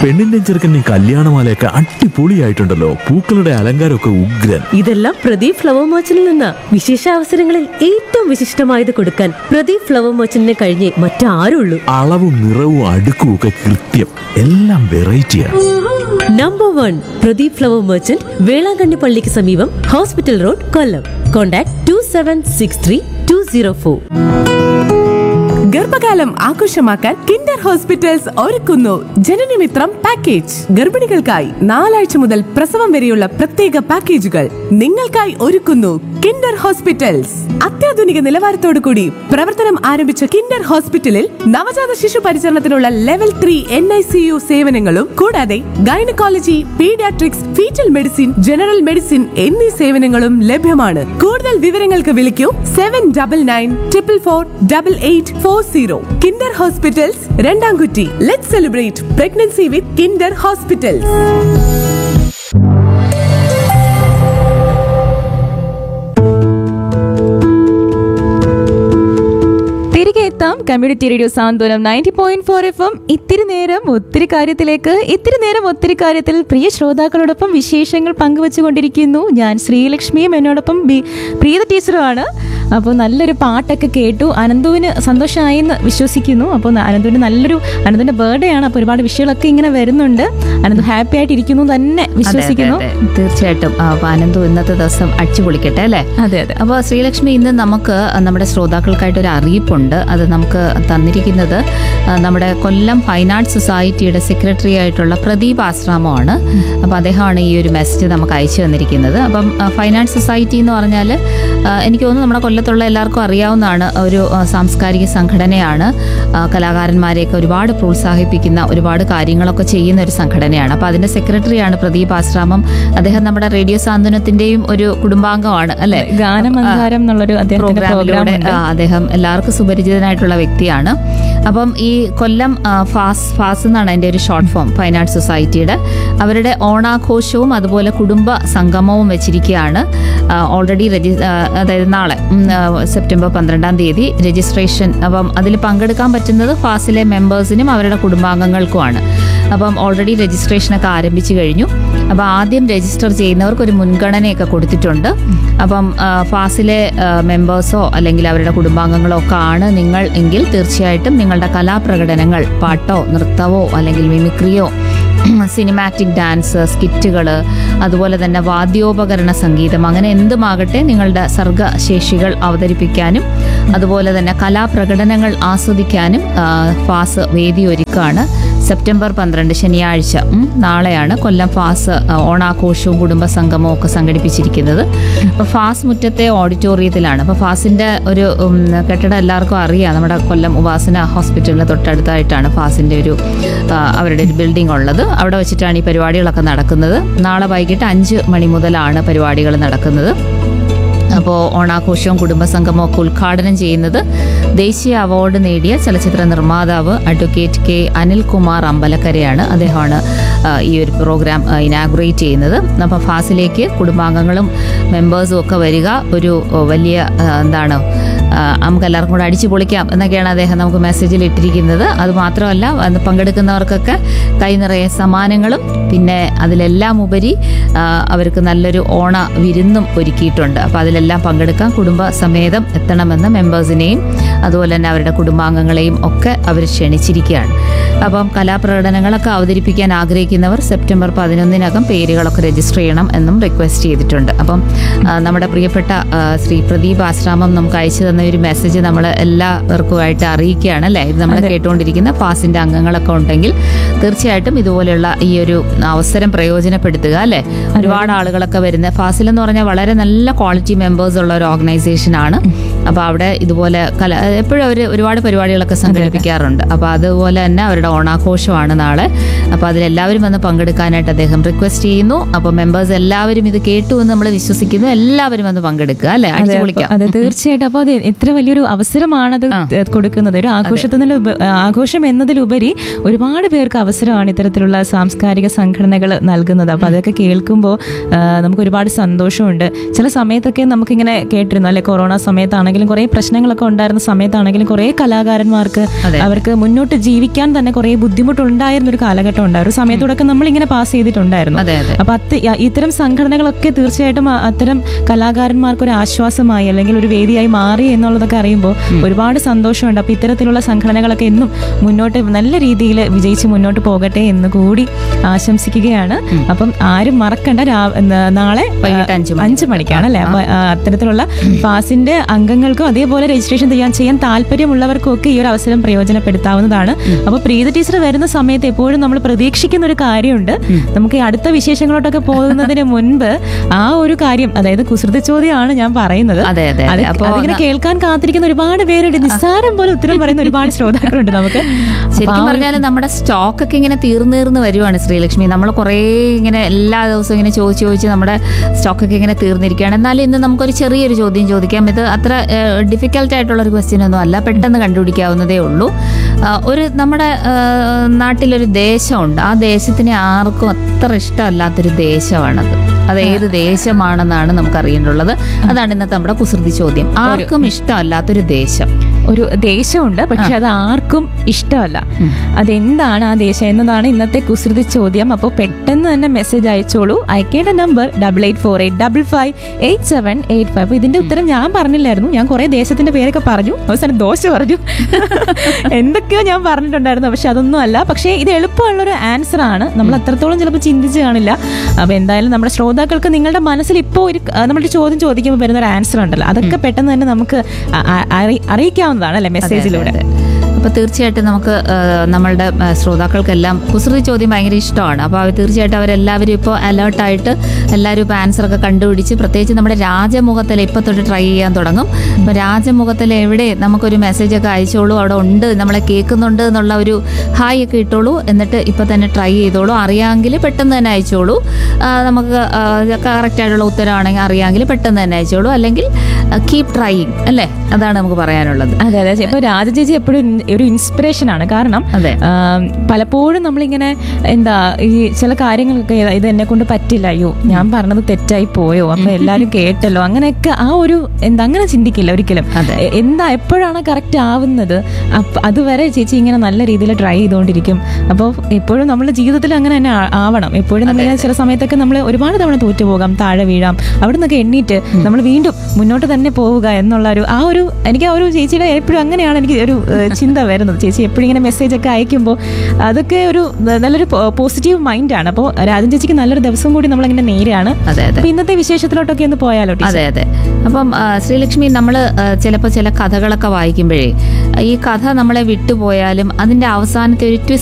പെണ്ണിന്റെ ചെറുക്കൻ്റെ കല്യാണമാലയൊക്കെ അടിപൊളിയായിട്ടുണ്ടല്ലോ പൂക്കളുടെ അലങ്കാരമൊക്കെ ഉഗ്രൻ ഇതെല്ലാം പ്രദീപ് ഫ്ലവർ മർച്ചന്റിൽ നിന്ന് വിശേഷ അവസരങ്ങളിൽ ഏറ്റവും വിശിഷ്ടമായത് കൊടുക്കാൻ പ്രദീപ് ഫ്ലവർ മർച്ചന്റിനെ കഴിഞ്ഞേ മറ്റാരുള്ളൂ അളവും നിറവും അടുക്കും ഒക്കെ കൃത്യം എല്ലാം വെറൈറ്റിയാണ് number one Pradeep flower merchant Velankanni പള്ളിക്ക് സമീപം hospital road Kollam contact two seven six three two zero four ഗർഭകാലം ആഘോഷമാക്കാൻ കിൻഡർ ഹോസ്പിറ്റൽസ് ഒരുക്കുന്നു ജനനമിത്രം പാക്കേജ് ഗർഭിണികൾക്കായി നാലാഴ്ച മുതൽ പ്രസവം വരെയുള്ള പ്രത്യേക പാക്കേജുകൾ നിങ്ങൾക്കായി ഒരുക്കുന്നു കിൻഡർ ഹോസ്പിറ്റൽസ് അത്യാധുനിക നിലവാരത്തോടു കൂടി പ്രവർത്തനം ആരംഭിച്ച കിൻഡർ ഹോസ്പിറ്റലിൽ നവജാത ശിശു പരിചരണത്തിനുള്ള level three N I C U സേവനങ്ങളും കൂടാതെ gynaecology paediatrics fetal medicine general medicine എന്നീ സേവനങ്ങളും ലഭ്യമാണ് കൂടുതൽ വിവരങ്ങൾക്ക് വിളിക്കൂ seven double nine triple four double eight four zero Kinder hospitals Randamkutty let celebrate pregnancy with Kinder hospitals തിരികെ എത്താം community radio Santhwanam ninety point four F M ഇത്തിരി നേരം ഒത്തിരി കാര്യത്തിലേക്ക് ഇത്തിരി നേരം ഒത്തിരി കാര്യത്തിൽ പ്രിയ ശ്രോതാക്കളോടൊപ്പം വിശേഷങ്ങൾ പങ്കുവച്ചുകൊണ്ടിരിക്കുന്നു ഞാൻ ശ്രീലക്ഷ്മിയും എന്നോടൊപ്പം ബി പ്രീത ടീച്ചറുമാണ് അപ്പോൾ നല്ലൊരു പാട്ടൊക്കെ കേട്ടു അനന്തുവിന് സന്തോഷമായി എന്ന് വിശ്വസിക്കുന്നു അപ്പോൾ ന- അനന്തുവിന് നല്ലൊരു അനന്തുവിന്റെ ബർത്ത്ഡേ ആണ് അപ്പോൾ ഒരുപാട് വിഷയങ്ങളൊക്കെ ഇങ്ങനെ വരുന്നുണ്ട് അനന്തു ഹാപ്പി ആയിട്ട് ഇരിക്കുന്നു എന്ന് തന്നെ വിശ്വസിക്കുന്നു അതെ, അതെ, അതെ. തീർച്ചയായിട്ടും ആ, അപ്പൊ അനന്തു ഇന്നത്തെ ദിവസം അടിച്ചു പൊളിക്കട്ടെ അല്ലേ അതെ അതെ അപ്പോൾ ശ്രീലക്ഷ്മി ഇന്ന് നമുക്ക് നമ്മുടെ ശ്രോതാക്കൾക്കായിട്ട് ഒരു അറിയിപ്പുണ്ട് അത് നമുക്ക് തന്നിരിക്കുന്നത് ആ, നമ്മുടെ Kollam fine arts society secretary ആയിട്ടുള്ള പ്രദീപ് ആശ്രാമമാണ് അപ്പോൾ അദ്ദേഹമാണ് ഈ ഒരു മെസ്സേജ് നമുക്ക് അയച്ചു തന്നിരിക്കുന്നത് അപ്പം ആ, ഫൈൻ ആർട്സ് സൊസൈറ്റി എന്ന് പറഞ്ഞാൽ ആ, എനിക്ക് തോന്നുന്നു നമ്മുടെ കൊല്ലത്തുള്ള എല്ലാവർക്കും അറിയാവുന്നതാണ് ഒരു ആ, സാംസ്കാരിക സംഘടനയാണ് ആ, കലാകാരന്മാരെയൊക്കെ ഒരുപാട് പ്രോത്സാഹിപ്പിക്കുന്ന ഒരുപാട് കാര്യങ്ങളൊക്കെ ചെയ്യുന്ന ഒരു സംഘടനയാണ് അപ്പോൾ അതിൻ്റെ സെക്രട്ടറിയാണ് പ്രദീപ് ആശ്രാമം അദ്ദേഹം നമ്മുടെ റേഡിയോ സാന്ത്വനത്തിൻ്റെയും ഒരു കുടുംബാംഗമാണ് അല്ലേ ഗാനമന്ദാരം എന്നുള്ളൊരു അദ്ദേഹത്തിന്റെ പ്രോഗ്രാം പ്രോഗ്രാമിലൂടെ ആ, അദ്ദേഹം എല്ലാവർക്കും സുപരിചിതനായിട്ടുള്ള വ്യക്തിയാണ് അപ്പം ഈ കൊല്ലം ആ, ഫാസ് ഫാസ് എന്നാണ് അതിൻ്റെ ഒരു ഷോർട്ട് ഫോം ഫൈൻ ആർട്ട് സൊസൈറ്റിയുടെ അവരുടെ ഓണാഘോഷവും അതുപോലെ കുടുംബ സംഗമവും വെച്ചിരിക്കുകയാണ് ഓൾറെഡി രജി ആ, അതായത് നാളെ ഉം, ആ, സെപ്റ്റംബർ പന്ത്രണ്ടാം തീയതി രജിസ്ട്രേഷൻ അപ്പം അതിൽ പങ്കെടുക്കാൻ പറ്റുന്നത് ഫാസിലെ മെമ്പേഴ്സിനും അവരുടെ കുടുംബാംഗങ്ങൾക്കുമാണ് അപ്പം ഓൾറെഡി രജിസ്ട്രേഷനൊക്കെ ആരംഭിച്ചു കഴിഞ്ഞു അപ്പോൾ ആദ്യം രജിസ്റ്റർ ചെയ്യുന്നവർക്ക് ഒരു മുൻഗണനയൊക്കെ കൊടുത്തിട്ടുണ്ട് അപ്പം ആ, ഫാസിലെ മെമ്പേഴ്സോ അല്ലെങ്കിൽ അവരുടെ കുടുംബാംഗങ്ങളോ ഒക്കെ ആണ് നിങ്ങൾ എങ്കിൽ തീർച്ചയായിട്ടും നിങ്ങളുടെ കലാപ്രകടനങ്ങൾ പാട്ടോ നൃത്തമോ അല്ലെങ്കിൽ മിമിക്രിയോ സിനിമാറ്റിക് ഡാൻസ് സ്കിറ്റുകൾ അതുപോലെ തന്നെ വാദ്യോപകരണ സംഗീതം അങ്ങനെ എന്തുമാകട്ടെ നിങ്ങളുടെ സർഗശേഷികൾ അവതരിപ്പിക്കാനും അതുപോലെ തന്നെ കലാപ്രകടനങ്ങൾ ആസ്വദിക്കാനും ആ, ഫാസ് വേദി ഒരുക്കുകയാണ് സെപ്റ്റംബർ പന്ത്രണ്ട് ശനിയാഴ്ച ഉം, നാളെയാണ് കൊല്ലം ഫാസ് ആ, ഓണാഘോഷവും കുടുംബ സംഗമവും ഒക്കെ സംഘടിപ്പിച്ചിരിക്കുന്നത് അപ്പോൾ ഫാസ് മുറ്റത്തെ ഓഡിറ്റോറിയത്തിലാണ് അപ്പോൾ ഫാസിൻ്റെ ഒരു ഉം, കെട്ടിടം എല്ലാവർക്കും അറിയാം നമ്മുടെ കൊല്ലം ഉപാസന ഹോസ്പിറ്റലിന് തൊട്ടടുത്തായിട്ടാണ് ഫാസിൻ്റെ ഒരു ആ, അവരുടെ ഒരു ബിൽഡിംഗ് ഉള്ളത് അവിടെ വെച്ചിട്ടാണ് ഈ പരിപാടികളൊക്കെ നടക്കുന്നത് നാളെ വൈകിട്ട് അഞ്ച് മണി മുതലാണ് പരിപാടികൾ നടക്കുന്നത് അപ്പോൾ ഓണാഘോഷവും കുടുംബസംഗമവും ഒക്കെ ഉദ്ഘാടനം ചെയ്യുന്നത് ദേശീയ അവാർഡ് നേടിയ ചലച്ചിത്ര നിർമ്മാതാവ് അഡ്വക്കേറ്റ് കെ അനിൽകുമാർ അമ്പലക്കരയാണ് അദ്ദേഹമാണ് ആ, ഈ ഒരു പ്രോഗ്രാം ഇനാഗുറേറ്റ് ചെയ്യുന്നത് അപ്പോൾ ഫാസിലേക്ക് കുടുംബാംഗങ്ങളും മെമ്പേഴ്സും ഒക്കെ വരിക ഒരു ഓ, വലിയ ആ, എന്താണ് ആ, നമുക്ക് എല്ലാവർക്കും കൂടെ അടിച്ചു പൊളിക്കാം എന്നൊക്കെയാണ് അദ്ദേഹം നമുക്ക് മെസ്സേജിൽ ഇട്ടിരിക്കുന്നത് അത് മാത്രമല്ല അന്ന് പങ്കെടുക്കുന്നവർക്കൊക്കെ കൈ നിറയെ സമ്മാനങ്ങളും പിന്നെ അതിലെല്ലാം ഉപരി ആ, അവർക്ക് നല്ലൊരു ഓണ വിരുന്നും ഒരുക്കിയിട്ടുണ്ട് അപ്പോൾ അതിലെല്ലാം പങ്കെടുക്കാൻ കുടുംബ സമേതം എത്തണമെന്ന് മെമ്പേഴ്സിനെയും അതുപോലെ തന്നെ അവരുടെ കുടുംബാംഗങ്ങളെയും ഒക്കെ അവർ ക്ഷണിച്ചിരിക്കുകയാണ് അപ്പം കലാപ്രകടനങ്ങളൊക്കെ അവതരിപ്പിക്കാൻ ആഗ്രഹിക്കുന്നവർ സെപ്റ്റംബർ പതിനൊന്നിനകം പേരുകളൊക്കെ രജിസ്റ്റർ ചെയ്യണം എന്നും റിക്വസ്റ്റ് ചെയ്തിട്ടുണ്ട് അപ്പം ആ, നമ്മുടെ പ്രിയപ്പെട്ട ആ, ശ്രീ പ്രദീപ് ആശ്രാമം നമുക്ക് അയച്ചു തന്ന ഒരു മെസ്സേജ് നമ്മൾ എല്ലാവർക്കുമായിട്ട് അറിയിക്കുകയാണ് അല്ലേ ഇത് നമ്മൾ കേട്ടുകൊണ്ടിരിക്കുന്ന ഫാസിൻ്റെ അംഗങ്ങളൊക്കെ ഉണ്ടെങ്കിൽ തീർച്ചയായിട്ടും ഇതുപോലെയുള്ള ഈ ഒരു അവസരം പ്രയോജനപ്പെടുത്തുക അല്ലേ ഒരുപാട് ആളുകളൊക്കെ വരുന്ന ഫാസിൽ എന്ന് പറഞ്ഞാൽ വളരെ നല്ല ക്വാളിറ്റി മെമ്പേഴ്സ് ഉള്ള ഒരു ഓർഗനൈസേഷൻ ആണ് അപ്പോൾ അവിടെ ഇതുപോലെ കല എപ്പോഴും അവർ ഒരുപാട് പരിപാടികളൊക്കെ സംഘടിപ്പിക്കാറുണ്ട് അപ്പോൾ അതുപോലെ തന്നെ അവരുടെ ഓണാഘോഷമാണ് നാളെ അപ്പോൾ അതിലെല്ലാവരും വന്ന് പങ്കെടുക്കാനായിട്ട് അദ്ദേഹം റിക്വസ്റ്റ് ചെയ്യുന്നു അപ്പോൾ മെമ്പേഴ്സ് എല്ലാവരും ഇത് കേട്ടു എന്ന് നമ്മൾ വിശ്വസിക്കുന്നു എല്ലാവരും വന്ന് പങ്കെടുക്കുക അല്ലേ അതെ, അടിച്ചു അപ്പൊ- പൊളിക്കാം അതെ തീർച്ചയായിട്ടും അപ്പോൾ അത് എത്ര വലിയൊരു അവസരമാണത് ആ. ത- കൊടുക്കുന്നത് ഒരു ആഘോഷത്തിന് ആഘോഷം എന്നതിലുപരി ഒരുപാട് പേർക്ക് അവസരമാണ് ഇത്തരത്തിലുള്ള സാംസ്കാരിക സംഘടനകൾ നൽകുന്നത് അപ്പോൾ അതൊക്കെ കേൾക്കുമ്പോൾ നമുക്ക് ഒരുപാട് സന്തോഷമുണ്ട് ചില സമയത്തൊക്കെ നമുക്കിങ്ങനെ കേട്ടിരുന്നു അല്ലെ കൊറോണ സമയത്താണെങ്കിലും കുറേ പ്രശ്നങ്ങളൊക്കെ ഉണ്ടായിരുന്ന സമയത്ത് സമയത്താണെങ്കിലും കുറേ കലാകാരന്മാർക്ക് അതെ. അവർക്ക് മുന്നോട്ട് ജീവിക്കാൻ തന്നെ കുറേ ബുദ്ധിമുട്ടുണ്ടായിരുന്ന ഒരു കാലഘട്ടം ഉണ്ടായിരുന്നു ഒരു സമയത്തോടൊക്കെ നമ്മളിങ്ങനെ പാസ് ചെയ്തിട്ടുണ്ടായിരുന്നു അതെ അതെ അപ്പൊ അത് ഇത്തരം സംഘടനകളൊക്കെ തീർച്ചയായിട്ടും അ- അത്തരം കലാകാരന്മാർക്ക് ഒരു ആശ്വാസമായി അല്ലെങ്കിൽ ഒരു വേദിയായി മാറി എന്നുള്ളതൊക്കെ അറിയുമ്പോൾ ഒരുപാട് സന്തോഷമുണ്ട് അപ്പൊ ഇത്തരത്തിലുള്ള സംഘടനകളൊക്കെ എന്നും മുന്നോട്ട് നല്ല രീതിയിൽ വിജയിച്ച് മുന്നോട്ട് പോകട്ടെ എന്ന് കൂടി ആശംസിക്കുകയാണ് അപ്പം ആരും മറക്കണ്ട രാ- ന- നാളെ വൈകിട്ട് അഞ്ച് മണി. അഞ്ച് മണിക്കാണ് അല്ലെ അപ്പൊ ആ, അത്തരത്തിലുള്ള ഫാസിന്റെ അംഗങ്ങൾക്കും അതേപോലെ രജിസ്ട്രേഷൻ ചെയ്യാൻ ചെയ്യാൻ താല്പര്യമുള്ളവർക്കും ഒക്കെ ഈ ഒരു അവസരം പ്രയോജനപ്പെടുത്താവുന്നതാണ് അപ്പൊ പ്രീത ടീച്ചർ വരുന്ന സമയത്ത് എപ്പോഴും നമ്മൾ പ്രതീക്ഷിക്കുന്ന ഒരു കാര്യമുണ്ട് നമുക്ക് ഈ അടുത്ത വിശേഷങ്ങളോട്ടൊക്കെ പോകുന്നതിന് മുൻപ് ആ ഒരു കാര്യം അതായത് കുസൃതി ചോദ്യമാണ് ഞാൻ പറയുന്നത് അതെ, അതെ, അതെ. അത് അപ്പോ അതിങ്ങനെ ഒന്ന് കേൾക്കാൻ കാത്തിരിക്കുന്ന ഒരുപാട് പേരുണ്ട് നിസ്സാരം പോലെ ഉത്തരം പറയുന്ന ഒരുപാട് ശ്രോതാക്കളുണ്ട് നമുക്ക് അപ്പൊ ശരിക്കും ആ ഒരു- പറഞ്ഞാൽ നമ്മുടെ സ്റ്റോക്ക് ഒക്കെ ഇങ്ങനെ തീർന്നു തീർന്ന് വരുവാണ് ശ്രീലക്ഷ്മി നമ്മൾ കുറേ ഇങ്ങനെ എല്ലാ ദിവസവും ഇങ്ങനെ ചോദിച്ച് ചോദിച്ച് നമ്മുടെ സ്റ്റോക്ക് ഒക്കെ ഇങ്ങനെ തീർന്നിരിക്കുകയാണ് എന്നാലും ഇന്ന് നമുക്കൊരു ചെറിയൊരു ചോദ്യം ചോദിക്കാം ഇത് അത്ര ഡിഫിക്കൽട്ട് ആയിട്ടുള്ള ഒരു ക്വസ്റ്റ്യൻ ഒന്നും അല്ല പെട്ടെന്ന് കണ്ടുപിടിക്കാവുന്നതേ ഉള്ളൂ ആ, ഒരു നമ്മുടെ ആ, നാട്ടിലൊരു ദേശമുണ്ട് ആ ദേശത്തിനെ ആർക്കും അത്ര ഇഷ്ടമല്ലാത്തൊരു ദേശമാണത് അത് ഏത് ദേശമാണെന്നാണ് നമുക്ക് അറിയേണ്ടുള്ളത് അതാണ് ഇന്നത്തെ നമ്മുടെ കുസൃതി ചോദ്യം ആർക്കും ഇഷ്ടമല്ലാത്തൊരു ദേശം ഒരു ദേശമുണ്ട് പക്ഷെ അത് ആർക്കും ഇഷ്ടമല്ല അതെന്താണ് ആ ദേശം എന്നതാണ് ഇന്നത്തെ കുസൃതി ചോദ്യം അപ്പോൾ പെട്ടെന്ന് തന്നെ മെസ്സേജ് അയച്ചോളൂ അയക്കേണ്ട number double eight four eight double five eight seven eight five അപ്പോൾ ഇതിന്റെ ഉത്തരം ഞാൻ പറഞ്ഞില്ലായിരുന്നു ഞാൻ കുറെ ദേശത്തിന്റെ പേരൊക്കെ പറഞ്ഞു അവസാനം ദോശ പറഞ്ഞു എന്തൊക്കെയോ ഞാൻ പറഞ്ഞിട്ടുണ്ടായിരുന്നു പക്ഷെ അതൊന്നും അല്ല പക്ഷേ ഇത് എളുപ്പമുള്ളൊരു ആൻസർ ആണ് നമ്മൾ അത്രത്തോളം ചിലപ്പോൾ ചിന്തിച്ച് കാണില്ല അപ്പോൾ എന്തായാലും നമ്മുടെ ശ്രോതാക്കൾക്ക് നിങ്ങളുടെ മനസ്സിൽ ഇപ്പോൾ ഒരു ആ, നമ്മളൊരു ചോദ്യം ചോദിക്കുമ്പോൾ വരുന്ന ഒരു ആൻസർ ഉണ്ടല്ലോ അതൊക്കെ പെട്ടെന്ന് തന്നെ നമുക്ക് അ- അ- അറി- അറിയിക്കാവുന്നതാണ് അല്ലെ മെസ്സേജിലൂടെ അപ്പോൾ തീർച്ചയായിട്ടും നമുക്ക് ആ, നമ്മളുടെ ആ, ശ്രോതാക്കൾക്കെല്ലാം കുസൃതി ചോദ്യം ഭയങ്കര ഇഷ്ടമാണ് അപ്പോൾ അവർ തീർച്ചയായിട്ടും അവരെല്ലാവരും ഇപ്പോൾ അലേർട്ടായിട്ട് എല്ലാവരും ഇപ്പോൾ ആൻസറൊക്കെ കണ്ടുപിടിച്ച് പ്രത്യേകിച്ച് നമ്മുടെ രാജമുഖത്തിൽ ഇപ്പോൾ തൊട്ട് ട്രൈ ചെയ്യാൻ തുടങ്ങും അപ്പോൾ രാജമുഖത്തിൽ എവിടെ നമുക്കൊരു മെസ്സേജൊക്കെ അയച്ചോളൂ അവിടെ ഉണ്ട് നമ്മളെ കേൾക്കുന്നുണ്ട് എന്നുള്ള ഒരു ഹായ് ഒക്കെ ഇട്ടോളൂ എന്നിട്ട് ഇപ്പോൾ തന്നെ ട്രൈ ചെയ്തോളൂ അറിയാമെങ്കിൽ പെട്ടെന്ന് തന്നെ അയച്ചോളൂ ആ, നമുക്ക് കറക്റ്റ് ആയിട്ടുള്ള ഉത്തരമാണെങ്കിൽ അറിയാമെങ്കിൽ പെട്ടെന്ന് തന്നെ അയച്ചോളൂ അല്ലെങ്കിൽ കീപ് ട്രൈയിങ് അല്ലേ അതാണ് നമുക്ക് പറയാനുള്ളത് അതെ അതെ ഇപ്പൊ രാജ ചേച്ചി എപ്പോഴും ഒരു ഇൻസ്പിറേഷൻ ആണ് കാരണം അതെ. ആം, പലപ്പോഴും നമ്മളിങ്ങനെ എന്താ ഈ ചില കാര്യങ്ങളൊക്കെ ഇത് എന്നെ കൊണ്ട് പറ്റില്ല അയ്യോ ഞാൻ പറഞ്ഞത് തെറ്റായി പോയോ അപ്പൊ എല്ലാരും കേട്ടല്ലോ അങ്ങനെയൊക്കെ ആ ഒരു എന്താ അങ്ങനെ ചിന്തിക്കില്ല ഒരിക്കലും അതെ. എ- എന്താ എപ്പോഴാണ് കറക്റ്റ് ആവുന്നത് അപ്പ- അതുവരെ ചേച്ചി ഇങ്ങനെ നല്ല രീതിയിൽ ട്രൈ ചെയ്തുകൊണ്ടിരിക്കും അപ്പോൾ എപ്പോഴും നമ്മുടെ ജീവിതത്തിൽ അങ്ങനെ തന്നെ ആ- ആവണം എപ്പോഴും നമ്മളിങ്ങനെ ചില സമയത്തൊക്കെ നമ്മൾ ഒരുപാട് തവണ തോറ്റു പോകാം താഴെ വീഴാം അവിടെ നിന്നൊക്കെ എണ്ണീറ്റ് നമ്മൾ വീണ്ടും മുന്നോട്ട് തന്നെ പോവുക എന്നുള്ള ഒരു ആ ഒരു എനിക്ക് ആ ഒരു ചേച്ചിയുടെ എപ്പോഴും അങ്ങനെയാണ് എനിക്ക് ഒരു ഏഹ്, ചിന്ത വരുന്നത് ചേച്ചി എപ്പോഴും ഇങ്ങനെ മെസ്സേജ് ഒക്കെ അയക്കുമ്പോൾ അതൊക്കെ ഒരു ന- നല്ലൊരു പോസിറ്റീവ് മൈൻഡാണ് അപ്പോൾ രാജൻ ചേച്ചിക്ക് നല്ലൊരു ദിവസം കൂടി നമ്മളങ്ങനെ നേരെയാണ് അതെ അതെ അപ്പൊ ഇന്നത്തെ വിശേഷത്തിലോട്ടൊക്കെ ഒന്ന് പോയാലോ ടീച്ചർ? അതെ അതെ അപ്പം ആ, ശ്രീലക്ഷ്മി നമ്മൾ ചിലപ്പോൾ ചില കഥകളൊക്കെ വായിക്കുമ്പോഴേ ഈ കഥ നമ്മളെ വിട്ടുപോയാലും അതിൻ്റെ അവസാനത്തെ ഒരു ട്വിസ്റ്റ്